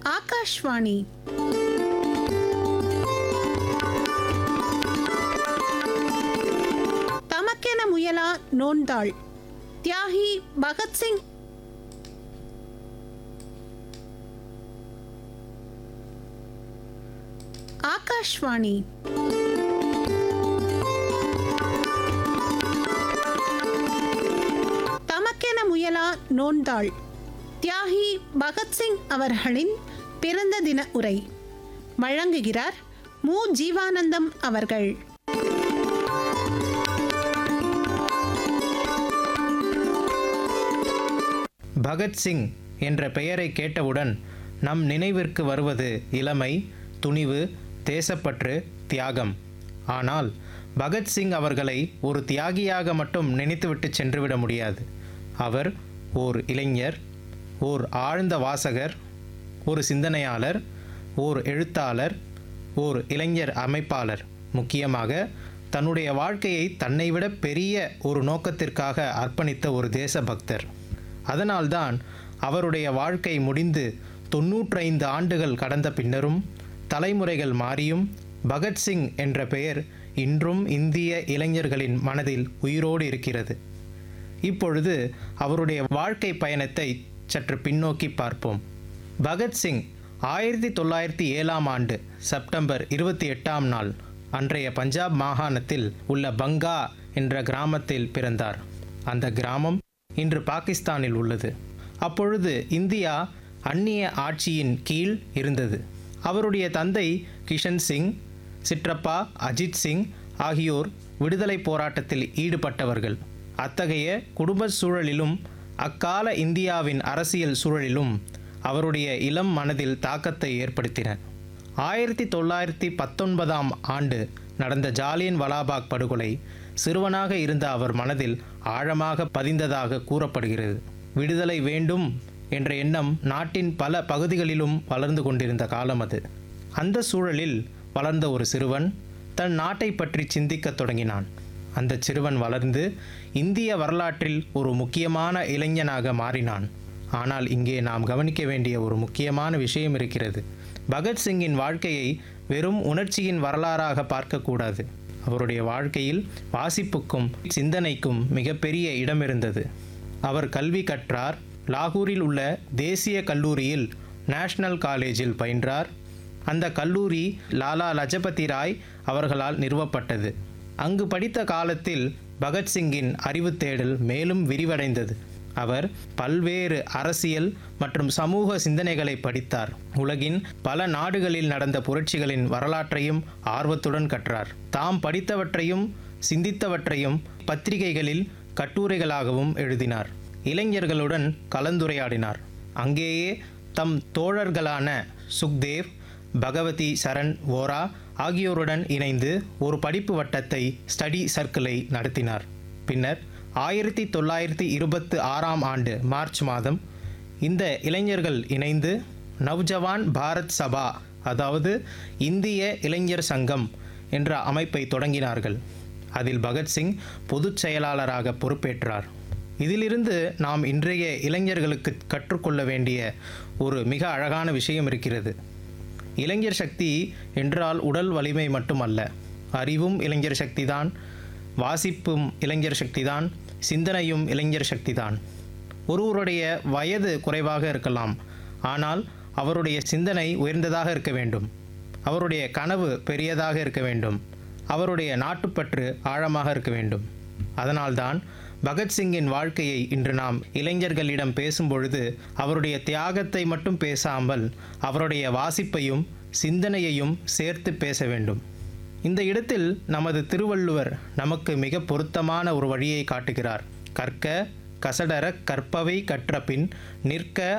ஆகாஷ்வாணி தமக்கென முயலா நோன்தாள் தியாகி பகத்சிங் ஆகாஷ்வாணி தமக்கென முயலா நோன்தாள் தியாகி பகத்சிங் அவர்களின் பிறந்த தின உரை வழங்குகிறார் மு ஜீவானந்தம் அவர்கள் பகத்சிங் என்ற பெயரை கேட்டவுடன் நம் நினைவிற்கு வருவது இளமை துணிவு தேசப்பற்று தியாகம் ஆனால் பகத்சிங் அவர்களை ஒரு தியாகியாக மட்டும் நினைத்துவிட்டு சென்றுவிட முடியாது அவர் ஓர் இளைஞர் ஓர் ஆழ்ந்த வாசகர் ஒரு சிந்தனையாளர் ஓர் எழுத்தாளர் ஓர் இளைஞர் அமைப்பாளர் முக்கியமாக தன்னுடைய வாழ்க்கையை தன்னை விட பெரிய ஒரு நோக்கத்திற்காக அர்ப்பணித்த ஒரு தேசபக்தர் அதனால்தான் அவருடைய வாழ்க்கை முடிந்து தொன்னூற்றைந்து ஆண்டுகள் கடந்த பின்னரும் தலைமுறைகள் மாறியும் பகத்சிங் என்ற பெயர் இன்றும் இந்திய இளைஞர்களின் மனதில் உயிரோடு இருக்கிறது இப்பொழுது அவருடைய வாழ்க்கை பயணத்தை சற்று பின்னோக்கி பார்ப்போம் பகத்சிங் ஆயிரத்தி தொள்ளாயிரத்தி ஏழாம் ஆண்டு செப்டம்பர் இருபத்தி எட்டாம் நாள் அன்றைய பஞ்சாப் மாகாணத்தில் உள்ள பங்கா என்ற கிராமத்தில் பிறந்தார் அந்த கிராமம் இன்று பாகிஸ்தானில் உள்ளது அப்பொழுது இந்தியா அந்நிய ஆட்சியின் கீழ் இருந்தது அவருடைய தந்தை கிஷன் சிங் சிற்றப்பா அஜித் சிங் ஆகியோர் விடுதலை போராட்டத்தில் ஈடுபட்டவர்கள் அத்தகைய குடும்ப சூழலிலும் அக்கால இந்தியாவின் அரசியல் சூழலிலும் அவருடைய இளம் மனதில் தாக்கத்தை ஏற்படுத்தின ஆயிரத்தி தொள்ளாயிரத்தி பத்தொன்பதாம் ஆண்டு நடந்த ஜாலியன் வலாபாக் படுகொலை சிறுவனாக இருந்த அவர் மனதில் ஆழமாக பதிந்ததாக கூறப்படுகிறது விடுதலை வேண்டும் என்ற எண்ணம் நாட்டின் பல பகுதிகளிலும் வளர்ந்து கொண்டிருந்த காலம் அது அந்த சூழலில் வளர்ந்த ஒரு சிறுவன் தன் நாட்டை பற்றி சிந்திக்கத் தொடங்கினான் அந்த சிறுவன் வளர்ந்து இந்திய வரலாற்றில் ஒரு முக்கியமான இளைஞனாக மாறினான் ஆனால் இங்கே நாம் கவனிக்க வேண்டிய ஒரு முக்கியமான விஷயம் இருக்கிறது பகத்சிங்கின் வாழ்க்கையை வெறும் உணர்ச்சியின் வரலாறாக பார்க்கக்கூடாது அவருடைய வாழ்க்கையில் வாசிப்புக்கும் சிந்தனைக்கும் மிகப்பெரிய இடம் இருந்தது அவர் கல்வி கற்றார் லாகூரில் உள்ள தேசிய கல்லூரியில் நேஷனல் காலேஜில் பயின்றார் அந்த கல்லூரி லாலா லஜபதி ராய் அவர்களால் நிறுவப்பட்டது அங்கு படித்த காலத்தில் பகத்சிங்கின் அறிவுத் தேடல் மேலும் விரிவடைந்தது அவர் பல்வேறு அரசியல் மற்றும் சமூக சிந்தனைகளை படித்தார் உலகின் பல நாடுகளில் நடந்த புரட்சிகளின் வரலாற்றையும் ஆர்வத்துடன் கற்றார் தாம் படித்தவற்றையும் சிந்தித்தவற்றையும் பத்திரிகைகளில் கட்டுரைகளாகவும் எழுதினார் இளைஞர்களுடன் கலந்துரையாடினார் அங்கேயே தம் தோழர்களான சுக்தேவ் பகவதி சரண் ஓரா ஆகியோருடன் இணைந்து ஒரு படிப்பு வட்டத்தை ஸ்டடி சர்க்கிளை நடத்தினார் பின்னர் ஆயிரத்தி தொள்ளாயிரத்தி இருபத்து ஆறாம் ஆண்டு மார்ச் மாதம் இந்த இளைஞர்கள் இணைந்து நவ்ஜவான் பாரத் சபா அதாவது இந்திய இளைஞர் சங்கம் என்ற அமைப்பை தொடங்கினார்கள் அதில் பகத்சிங் பொதுச் செயலாளராக பொறுப்பேற்றார் இதிலிருந்து நாம் இன்றைய இளைஞர்களுக்கு கற்றுக்கொள்ள வேண்டிய ஒரு மிக அழகான விஷயம் இருக்கிறது இளைஞர் சக்தி என்றால் உடல் வலிமை மட்டுமல்ல அறிவும் இளைஞர் சக்திதான் வாசிப்பும் இளைஞர் சக்திதான் சிந்தனையும் இளைஞர் சக்திதான் ஒருவருடைய வயது குறைவாக இருக்கலாம் ஆனால் அவருடைய சிந்தனை உயர்ந்ததாக இருக்க வேண்டும் அவருடைய கனவு பெரியதாக இருக்க வேண்டும் அவருடைய நாட்டுப்பற்று ஆழமாக இருக்க வேண்டும் அதனால்தான் பகத்சிங்கின் வாழ்க்கையை இன்று நாம் இளைஞர்களிடம் பேசும்பொழுது அவருடைய தியாகத்தை மட்டும் பேசாமல் அவருடைய வாசிப்பையும் சிந்தனையையும் சேர்த்து பேச வேண்டும் இந்த இடத்தில் நமது திருவள்ளுவர் நமக்கு மிக பொருத்தமான ஒரு வழியை காட்டுகிறார் கற்க கசடர கற்பவை கற்றபின் நிற்க